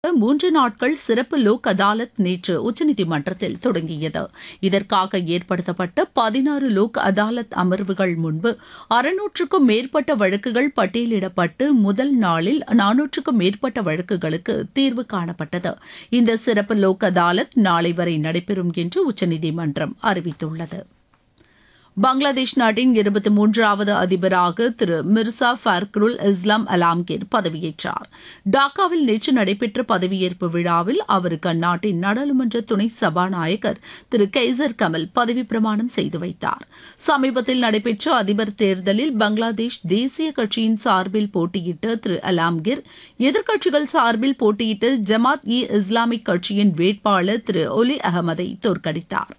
மூன்று நாட்கள் சிறப்பு லோக் அதாலத் நேற்று உச்சநீதிமன்றத்தில் தொடங்கியது இதற்காக ஏற்படுத்தப்பட்ட பதினாறு லோக் அதாலத் அமர்வுகள் முன்பு அறுநூற்றுக்கும் மேற்பட்ட வழக்குகள் பட்டியலிடப்பட்டு முதல் நாளில் நானூற்றுக்கும் மேற்பட்ட வழக்குகளுக்கு தீர்வு காணப்பட்டது இந்த சிறப்பு லோக் அதாலத் நாளை வரை நடைபெறும் என்று உச்சநீதிமன்றம் அறிவித்துள்ளது பங்களாதேஷ் நாட்டின் இருபத்தி மூன்றாவது அதிபராக திரு மிர்சா ஃபர்க்ருல் இஸ்லாம் அலாம்கீர் பதவியேற்றார் டாக்காவில் நேற்று நடைபெற்ற பதவியேற்பு விழாவில் அவருக்கு அந்நாட்டின் நாடாளுமன்ற துணை சபாநாயகர் திரு கெய்சர் கமல் பதவி பிரமாணம் செய்து வைத்தார் சமீபத்தில் நடைபெற்ற அதிபர் தேர்தலில் பங்களாதேஷ் தேசிய கட்சியின் சார்பில் போட்டியிட்ட திரு அலாம்கீர் எதிர்க்கட்சிகள் சார்பில் போட்டியிட்ட ஜமாத் இ இஸ்லாமிக் கட்சியின் வேட்பாளர் திரு ஒலி அகமதை தோற்கடித்தார்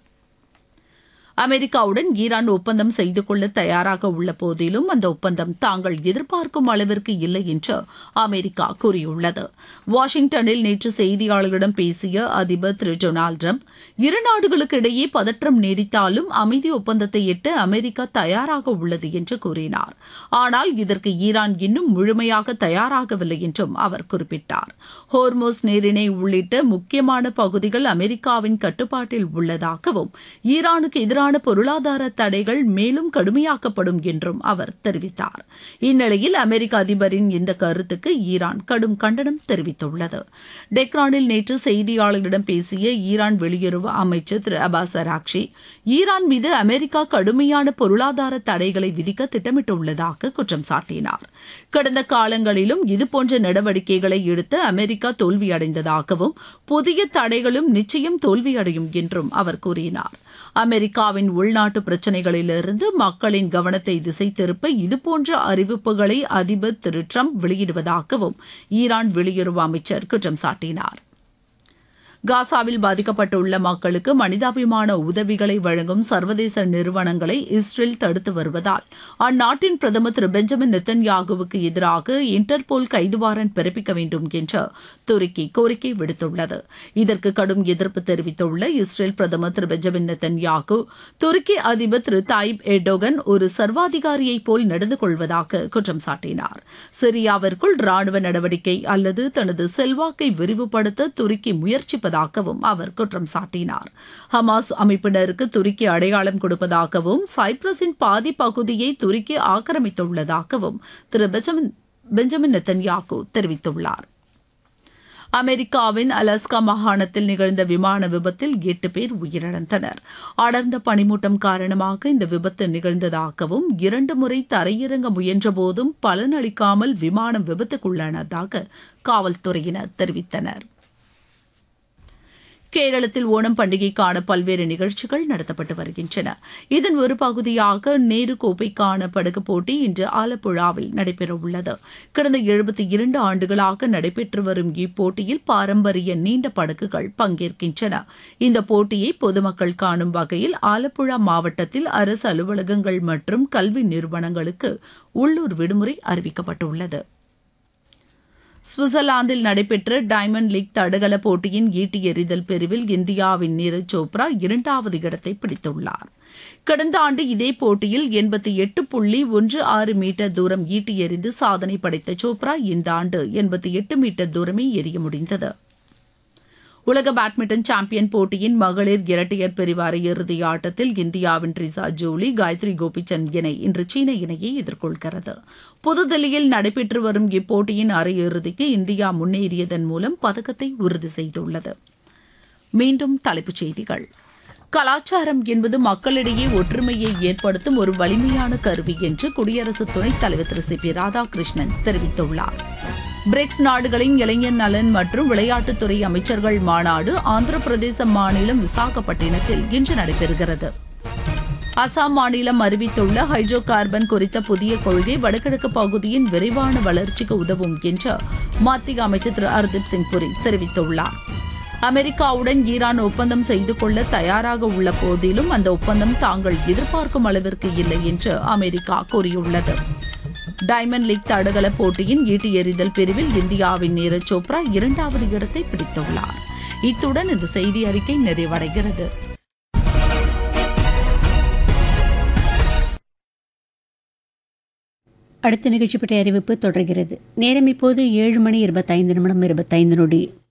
அமெரிக்காவுடன் ஈரான் ஒப்பந்தம் செய்து கொள்ள தயாராக உள்ள போதிலும் அந்த ஒப்பந்தம் தாங்கள் எதிர்பார்க்கும் அளவிற்கு இல்லை என்று அமெரிக்கா கூறியுள்ளது வாஷிங்டனில் நேற்று செய்தியாளர்களிடம் பேசிய அதிபர் திரு டொனால்டு ட்ரம்ப் இரு நாடுகளுக்கு இடையே பதற்றம் நீடித்தாலும் அமைதி ஒப்பந்தத்தை எட்ட அமெரிக்கா தயாராக உள்ளது என்று கூறினார் ஆனால் இதற்கு ஈரான் இன்னும் முழுமையாக தயாராகவில்லை என்றும் அவர் குறிப்பிட்டார் ஹோர்மோஸ் நீரிணை உள்ளிட்ட முக்கியமான பகுதிகள் அமெரிக்காவின் கட்டுப்பாட்டில் உள்ளதாகவும் ஈரானுக்கு எதிரான எதிரான பொருளாதார தடைகள் மேலும் கடுமையாக்கப்படும் என்றும் அவர் தெரிவித்தார் இந்நிலையில் அமெரிக்க அதிபரின் இந்த கருத்துக்கு ஈரான் கடும் கண்டனம் தெரிவித்துள்ளது டெக்ரானில் நேற்று செய்தியாளர்களிடம் பேசிய ஈரான் வெளியுறவு அமைச்சர் திரு அபாஸ் அராக்ஷி ஈரான் மீது அமெரிக்கா கடுமையான பொருளாதார தடைகளை விதிக்க திட்டமிட்டுள்ளதாக குற்றம் சாட்டினார் கடந்த காலங்களிலும் இதுபோன்ற நடவடிக்கைகளை எடுத்து அமெரிக்கா தோல்வியடைந்ததாகவும் புதிய தடைகளும் நிச்சயம் தோல்வியடையும் என்றும் அவர் கூறினார் அமெரிக்காவின் உள்நாட்டு பிரச்சினைகளிலிருந்து மக்களின் கவனத்தை திசை திருப்ப இதுபோன்ற அறிவிப்புகளை அதிபர் திரு டிரம்ப் வெளியிடுவதாகவும் ஈரான் வெளியுறவு அமைச்சர் குற்றம் சாட்டினார் காசாவில் பாதிக்கப்பட்டுள்ள மக்களுக்கு மனிதாபிமான உதவிகளை வழங்கும் சர்வதேச நிறுவனங்களை இஸ்ரேல் தடுத்து வருவதால் அந்நாட்டின் பிரதமர் திரு பெஞ்சமின் நெத்தன்யாகுவுக்கு எதிராக இன்டர்போல் கைது வாரண்ட் பிறப்பிக்க வேண்டும் என்று துருக்கி கோரிக்கை விடுத்துள்ளது இதற்கு கடும் எதிர்ப்பு தெரிவித்துள்ள இஸ்ரேல் பிரதமர் திரு பெஞ்சமின் நெத்தன்யாகு துருக்கி அதிபர் திரு தாயிப் எர்டோகன் ஒரு சர்வாதிகாரியைப் போல் நடந்து கொள்வதாக குற்றம் சாட்டினார் சிரியாவிற்குள் ராணுவ நடவடிக்கை அல்லது தனது செல்வாக்கை விரிவுபடுத்த துருக்கி முயற்சிப்பதாக இருப்பதாகவும் அவர் குற்றம் சாட்டினார் ஹமாஸ் அமைப்பினருக்கு துருக்கி அடையாளம் கொடுப்பதாகவும் சைப்ரஸின் பாதி பகுதியை துருக்கி ஆக்கிரமித்துள்ளதாகவும் திரு பெஞ்சமின் பெஞ்சமின் நெத்தன்யாகு தெரிவித்துள்ளார் அமெரிக்காவின் அலாஸ்கா மாகாணத்தில் நிகழ்ந்த விமான விபத்தில் எட்டு பேர் உயிரிழந்தனர் அடர்ந்த பனிமூட்டம் காரணமாக இந்த விபத்து நிகழ்ந்ததாகவும் இரண்டு முறை தரையிறங்க முயன்றபோதும் பலனளிக்காமல் விமானம் விபத்துக்குள்ளானதாக காவல்துறையினர் தெரிவித்தனர் கேரளத்தில் ஓணம் பண்டிகைக்கான பல்வேறு நிகழ்ச்சிகள் நடத்தப்பட்டு வருகின்றன இதன் ஒரு பகுதியாக நேரு கோப்பைக்கான படகு போட்டி இன்று ஆலப்புழாவில் நடைபெறவுள்ளது கடந்த எழுபத்தி இரண்டு ஆண்டுகளாக நடைபெற்று வரும் இப்போட்டியில் பாரம்பரிய நீண்ட படகுகள் பங்கேற்கின்றன இந்த போட்டியை பொதுமக்கள் காணும் வகையில் ஆலப்புழா மாவட்டத்தில் அரசு அலுவலகங்கள் மற்றும் கல்வி நிறுவனங்களுக்கு உள்ளூர் விடுமுறை அறிவிக்கப்பட்டுள்ளது சுவிட்சர்லாந்தில் நடைபெற்ற டைமண்ட் லீக் தடகள போட்டியின் ஈட்டி எறிதல் பிரிவில் இந்தியாவின் நீரஜ் சோப்ரா இரண்டாவது இடத்தை பிடித்துள்ளார் கடந்த ஆண்டு இதே போட்டியில் எண்பத்தி எட்டு புள்ளி ஒன்று ஆறு மீட்டர் தூரம் ஈட்டி எறிந்து சாதனை படைத்த சோப்ரா இந்த ஆண்டு எண்பத்தி எட்டு மீட்டர் தூரமே எறிய முடிந்தது உலக பேட்மிண்டன் சாம்பியன் போட்டியின் மகளிர் இரட்டையர் பிரிவு அரையிறுதி ஆட்டத்தில் இந்தியாவின் ட்ரிசா ஜோலி காயத்ரி கோபிச்சந்த் இணை இன்று சீன இணையை எதிர்கொள்கிறது புதுதில்லியில் நடைபெற்று வரும் இப்போட்டியின் அரையிறுதிக்கு இந்தியா முன்னேறியதன் மூலம் பதக்கத்தை உறுதி செய்துள்ளது மீண்டும் தலைப்புச் செய்திகள் கலாச்சாரம் என்பது மக்களிடையே ஒற்றுமையை ஏற்படுத்தும் ஒரு வலிமையான கருவி என்று குடியரசு துணைத் தலைவர் திரு சி பி ராதாகிருஷ்ணன் தெரிவித்துள்ளார் பிரிக்ஸ் நாடுகளின் இளைஞர் நலன் மற்றும் விளையாட்டுத்துறை அமைச்சர்கள் மாநாடு ஆந்திர பிரதேச மாநிலம் விசாகப்பட்டினத்தில் இன்று நடைபெறுகிறது அசாம் மாநிலம் அறிவித்துள்ள ஹைட்ரோ கார்பன் குறித்த புதிய கொள்கை வடகிழக்கு பகுதியின் விரைவான வளர்ச்சிக்கு உதவும் என்று மத்திய அமைச்சர் திரு ஹர்தீப் சிங் புரி தெரிவித்துள்ளார் அமெரிக்காவுடன் ஈரான் ஒப்பந்தம் செய்து கொள்ள தயாராக உள்ள போதிலும் அந்த ஒப்பந்தம் தாங்கள் எதிர்பார்க்கும் அளவிற்கு இல்லை என்று அமெரிக்கா கூறியுள்ளது டைமண்ட் லீக் தடகள போட்டியின் ஈட்டி எறிதல் பிரிவில் இந்தியாவின் நீரஜ் சோப்ரா இரண்டாவது இடத்தை பிடித்துள்ளார் இத்துடன் இந்த செய்தி அறிக்கை நிறைவடைகிறது அடுத்த நிகழ்ச்சி பற்றிய அறிவிப்பு தொடர்கிறது நேரம் இப்போது ஏழு மணி இருபத்தைந்து நிமிடம் இருபத்தைந்து நொடி